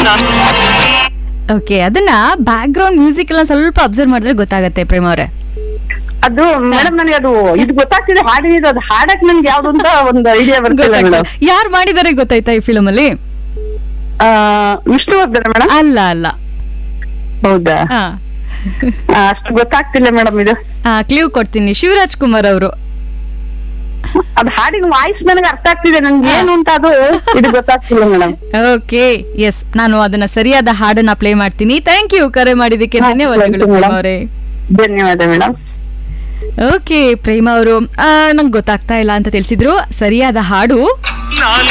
Okay ಅದನ್ನ back ground music ಎಲ್ಲ ಸ್ವಲ್ಪ ಅಬ್ಸರ್ವ್ ಮಾಡಿದ್ರೆ ಗೊತ್ತಾಗತ್ತೆ ಪ್ರೇಮ ಅವರೇ ಅದು ಮೇಡಮ್ ನನಗೆ ಅದು ಇದು ಗೊತ್ತಾಗ್ತಿದೆ ಹಾಡಿನಿದು ಅದು ಹಾಡಕ್ ನನ್ಗೆ ಯಾವ್ದು ಅಂತ ಒಂದು ಐಡಿಯಾ ಬರ್ತಿಲ್ಲ ಮೇಡಮ್ ಯಾರು ಮಾಡಿದಾರೆ ಗೊತ್ತಾಯ್ತಾ ಈ ಫಿಲಮ್ ಅಲ್ಲಿ ವಿಷ್ಣುವರ್ಧನ ಮೇಡಮ್ ಅಲ್ಲ ಅಲ್ಲ ಹೌದಾ ಹಾ ಆ, ಅಷ್ಟು ಗೊತ್ತಾಗ್ತಿಲ್ಲ ಮೇಡಮ್ ಇದು ಕ್ಲೀವ್ ಕೊಡ್ತೀನಿ ಶಿವರಾಜ್ ಕುಮಾರ್ ಅವರು ಅದು ಹಾಡಿನ ವಾಯ್ಸ್ ನನಗೆ ಅರ್ಥ ಆಗ್ತಿದೆ ನನ್ಗೆ ಏನು ಅಂತ ಅದು ಇದು ಗೊತ್ತಾಗ್ತಿಲ್ಲ ಮೇಡಮ್ ಓಕೆ ಎಸ್ ನಾನು ಅದನ್ನ ಸರಿಯಾದ ಹಾಡನ್ನ ಪ್ಲೇ ಮಾಡ್ತೀನಿ ಥ್ಯಾಂಕ್ ಯು ಕರೆ ಮಾಡಿದಕ್ಕೆ ಹಾ, ಧನ್ಯವಾದಗಳು thank you, ಪ್ರೇಮ madam. ಅವರೇ ಧನ್ಯವಾದ ಮೇಡಮ್ ಓಕೆ ಪ್ರೇಮ ಅವರು ನಂಗೆ ಗೊತ್ತಾಗ್ತಾ ಇಲ್ಲ ಅಂತ ತಿಳಿಸಿದ್ರು ಸರಿಯಾದ ಹಾಡು